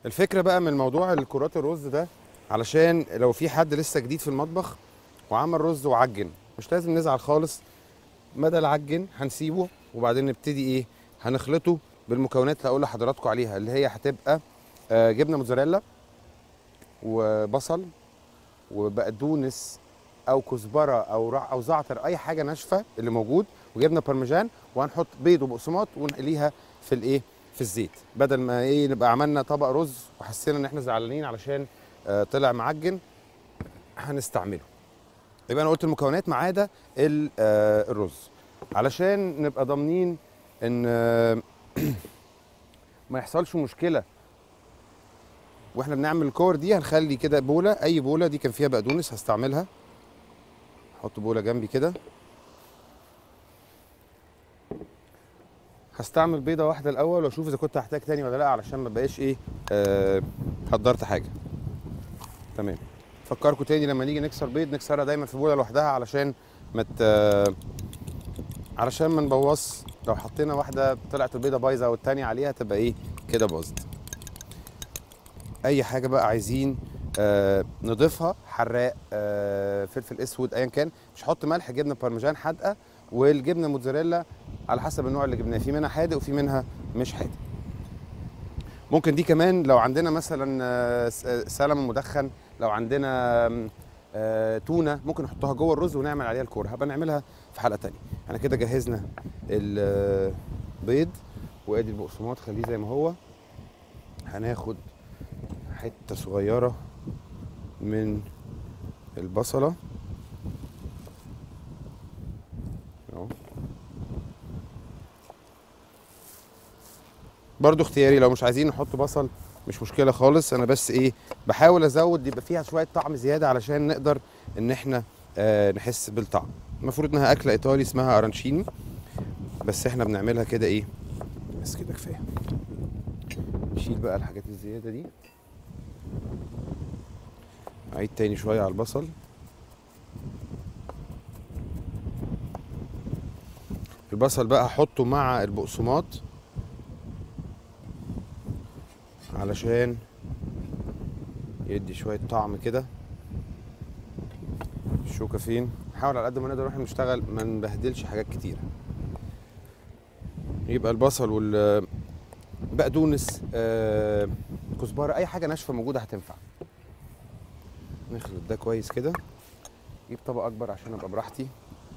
الفكره بقى من موضوع الكرات الرز ده علشان لو في حد لسه جديد في المطبخ وعمل رز وعجن مش لازم نزعل خالص مدى العجن هنسيبه وبعدين نبتدي ايه هنخلطه بالمكونات اللي هقول لحضراتكم عليها اللي هي هتبقى آه، جبنه موتزاريلا وبصل وبقدونس او كزبره او رع او زعتر اي حاجه ناشفه اللي موجود وجبنه بارميجان وهنحط بيض وبقسماط ونقليها في الايه في الزيت بدل ما ايه نبقى عملنا طبق رز وحسينا ان احنا زعلانين علشان آه، طلع معجن هنستعمله يبقى انا قلت المكونات ما عدا ال- آه، الرز علشان نبقى ضامنين ان آه، ما يحصلش مشكله واحنا بنعمل الكور دي هنخلي كده بوله اي بوله دي كان فيها بقدونس هستعملها احط بوله جنبي كده هستعمل بيضه واحده الاول واشوف اذا كنت هحتاج تاني ولا لا علشان ما بقاش ايه آه حضرت حاجه تمام فكركم تاني لما نيجي نكسر بيض نكسرها دايما في بوله لوحدها علشان ما مت... علشان ما نبوظ لو حطينا واحده طلعت البيضه بايظه والتانيه عليها تبقى ايه كده باظت اي حاجه بقى عايزين آه نضيفها حراق آه فلفل اسود ايا كان مش هحط ملح جبنه بارميجان حادقه والجبنه موتزاريلا على حسب النوع اللي جبناه في منها حادق وفي منها مش حادق ممكن دي كمان لو عندنا مثلا آه، س- آه، سلمون مدخن لو عندنا آم، آه، تونه ممكن نحطها جوه الرز ونعمل عليها الكوره هبقى نعملها في حلقه تانية احنا كده جهزنا البيض وادي البقسماط خليه زي ما هو هناخد حته صغيره من البصله اهو برضو اختياري لو مش عايزين نحط بصل مش مشكله خالص انا بس ايه بحاول ازود يبقى فيها شويه طعم زياده علشان نقدر ان احنا آه نحس بالطعم المفروض انها اكله ايطالي اسمها ارانشيني بس احنا بنعملها كده ايه بس كده كفايه نشيل بقى الحاجات الزياده دي اعيد تاني شويه على البصل البصل بقى هحطه مع البقسماط علشان يدي شويه طعم كده الشوكه فين نحاول على قد ما نقدر واحنا بنشتغل ما نبهدلش حاجات كتيره يبقى البصل وال بقدونس آه، كزبره اي حاجه ناشفه موجوده هتنفع نخلط ده كويس كده جيب طبق اكبر عشان ابقى براحتي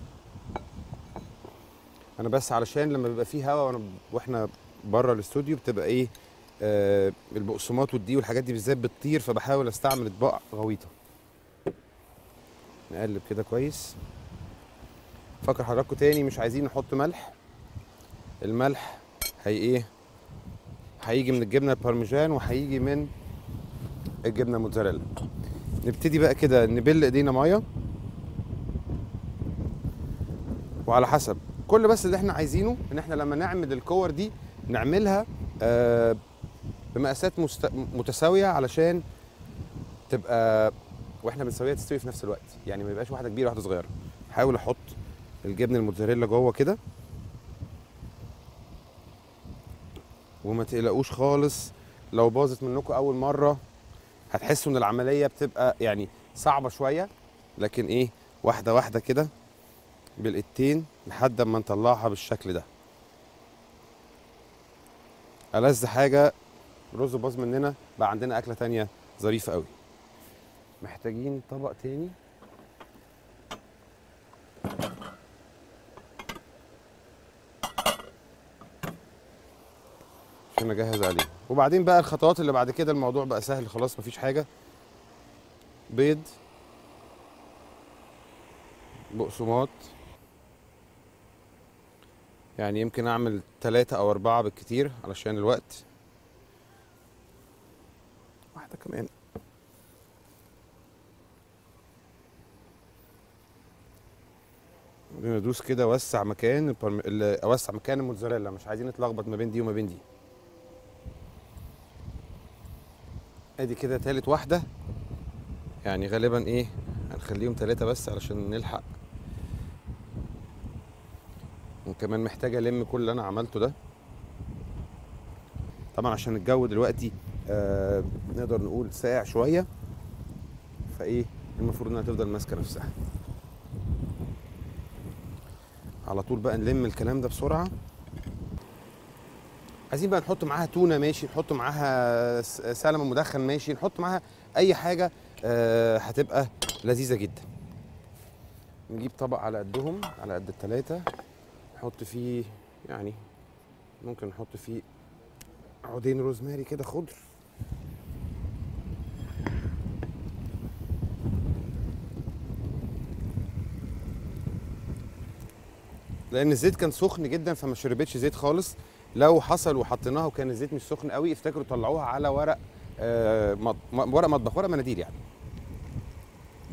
انا بس علشان لما بيبقى فيه هوا وانا واحنا بره الاستوديو بتبقى ايه آه البقسماط والدقيق والحاجات دي بالذات بتطير فبحاول استعمل اطباق غويطه نقلب كده كويس فكر حضراتكم تاني مش عايزين نحط ملح الملح هي ايه هيجي من الجبنه البارميجان وهيجي من الجبنه موتزاريلا نبتدي بقى كده نبل ايدينا ميه وعلى حسب كل بس اللي احنا عايزينه ان احنا لما نعمل الكور دي نعملها آه بمقاسات مست... متساويه علشان تبقى واحنا بنسويها تستوي في نفس الوقت يعني ما يبقاش واحده كبيره واحده صغيره حاول احط الجبنه الموتزاريلا جوه كده وما تقلقوش خالص لو باظت منكم اول مره هتحسوا ان العمليه بتبقى يعني صعبه شويه لكن ايه واحده واحده كده بالايدتين لحد ما نطلعها بالشكل ده ألذ حاجه رز باظ مننا بقى عندنا اكله تانية ظريفه قوي محتاجين طبق تاني عشان اجهز عليه وبعدين بقى الخطوات اللي بعد كده الموضوع بقى سهل خلاص مفيش حاجه بيض بقسماط يعني يمكن اعمل ثلاثة او اربعة بالكتير علشان الوقت واحدة كمان بعدين ادوس كده اوسع مكان البرم... ال- اوسع مكان الموتزاريلا مش عايزين نتلخبط ما بين دي وما بين دي ادي كده تالت واحدة يعني غالبا ايه هنخليهم تلاتة بس علشان نلحق وكمان محتاج الم كل اللي انا عملته ده طبعا عشان الجو دلوقتي آه نقدر نقول ساقع شويه فايه المفروض انها تفضل ماسكه نفسها على طول بقى نلم الكلام ده بسرعه عايزين بقى نحط معاها تونه ماشي نحط معاها س- سلمون مدخن ماشي نحط معاها اي حاجه آه هتبقى لذيذه جدا نجيب طبق على قدهم على قد التلاتة نحط فيه يعني ممكن نحط فيه عودين روزماري كده خضر لان الزيت كان سخن جدا فما شربتش زيت خالص لو حصل وحطيناها وكان الزيت مش سخن قوي افتكروا طلعوها على ورق آه مط... م- ورق مطبخ ورق مناديل يعني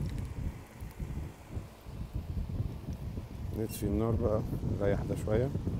نطفي النار بقى نريح ده شويه